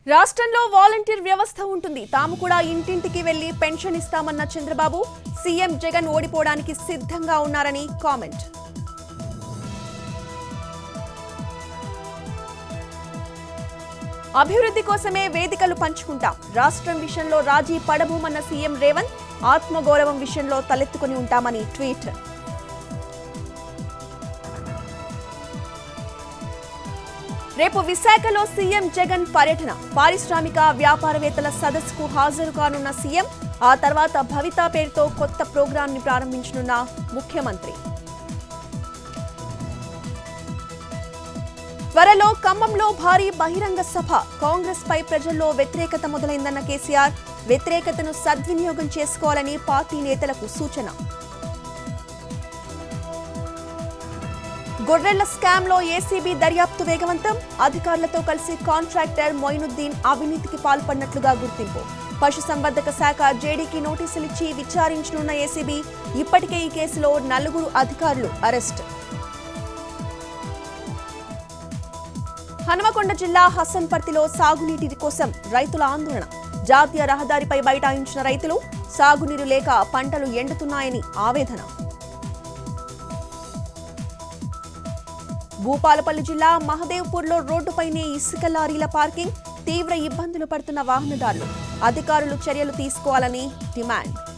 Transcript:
రాష్ట్రంలో వాలంటీర్ వ్యవస్థ ఉంటుంది తాము కూడా ఇంటింటికి వెళ్లి పెన్షన్ ఇస్తామన్న చంద్రబాబు సీఎం జగన్ ఓడిపోవడానికి సిద్ధంగా ఉన్నారని కామెంట్ అభివృద్ధి కోసమే వేదికలు పంచుకుంటాం రాష్ట్రం విషయంలో రాజీ పడబోమన్న సీఎం రేవంత్ ఆత్మగౌరవం విషయంలో తలెత్తుకుని ఉంటామని ట్వీట్ రేపు విశాఖలో సీఎం జగన్ పర్యటన పారిశ్రామిక వ్యాపారవేత్తల సదస్సుకు హాజరు కానున్న సీఎం ఆ తర్వాత భవితా పేరుతో కొత్త ప్రోగ్రాం ని ప్రారంభించనున్న ముఖ్యమంత్రి త్వరలో ఖమ్మంలో భారీ బహిరంగ సభ కాంగ్రెస్ పై ప్రజల్లో వ్యతిరేకత మొదలైందన్న కేసీఆర్ వ్యతిరేకతను సద్వినియోగం చేసుకోవాలని పార్టీ నేతలకు సూచన గొర్రెల స్కామ్ లో ఏసీబీ దర్యాప్తు వేగవంతం అధికారులతో కలిసి కాంట్రాక్టర్ మొయినుద్దీన్ అవినీతికి పాల్పడినట్లుగా గుర్తింపు పశుసంవర్ధక శాఖ జేడీకి నోటీసులిచ్చి విచారించనున్న ఏసీబీ ఇప్పటికే ఈ కేసులో నలుగురు అధికారులు అరెస్ట్ హనుమకొండ జిల్లా హసన్పర్తిలో సాగునీటి కోసం రైతుల ఆందోళన జాతీయ రహదారిపై బైఠాయించిన రైతులు సాగునీరు లేక పంటలు ఎండుతున్నాయని ఆవేదన భూపాలపల్లి జిల్లా మహదేవ్పూర్లో రోడ్డుపైనే ఇసుక లారీల పార్కింగ్ తీవ్ర ఇబ్బందులు పడుతున్న వాహనదారులు అధికారులు చర్యలు తీసుకోవాలని డిమాండ్